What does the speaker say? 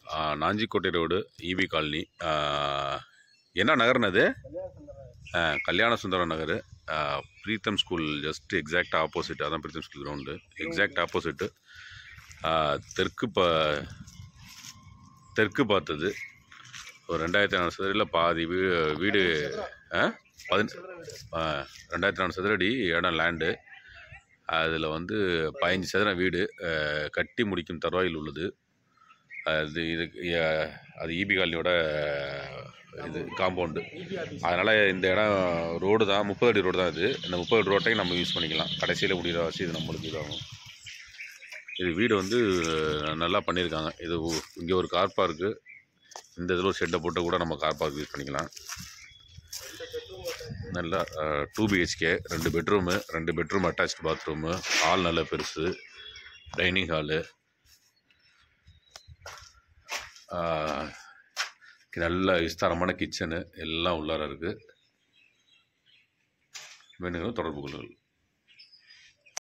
Nanjikottai road E B colony ஆ, என்ன நகர்னு அது ஆ, கல்யாண சுந்தரம் நகர் ஆ, Preetham school just exact opposite அதான் Preetham school ground exact opposite தெற்கு பா தெற்கு பார்த்தது ஒரு ரெண்டாயிரத்தி நானூறு சதுரில் பாதி வீ வீடு ஆ பதின ஆ, ரெண்டாயிரத்தி நானூறு சதுரடி இடம் லேண்டு அதில் வந்து பதினஞ்சு சதுரம் வீடு ஆ, கட்டி முடிக்கும் தருவாயில் உள்ளது அது இது ஆ, அது இபி காலனியோட இது காம்பவுண்டு அதனால் இந்த இடம் ரோடு தான் முப்பது அடி ரோடு தான் இது இந்த முப்பது அடி ரோட்டையும் நம்ம யூஸ் பண்ணிக்கலாம் கடைசியில் முடிகிற வாசி இது நம்மளுக்கு இதாகும் இது வீடு வந்து நல்லா பண்ணியிருக்காங்க இது இங்கே ஒரு கார் பார்க்கு இந்த இதில் ஒரு ஷெட்டை போட்டு கூட நம்ம கார் பார்க் யூஸ் பண்ணிக்கலாம் நல்லா டூ பிஹெச்கே ரெண்டு பெட்ரூமு ரெண்டு பெட்ரூம் அட்டாச்ட் பாத்ரூமு ஹால் நல்ல பெருசு டைனிங் ஹாலு நல்ல விஸ்தாரமான கிச்சனு எல்லாம் உள்ளார இருக்குது வேணுங்களும் தொடர்பு கொள்ளுங்கள்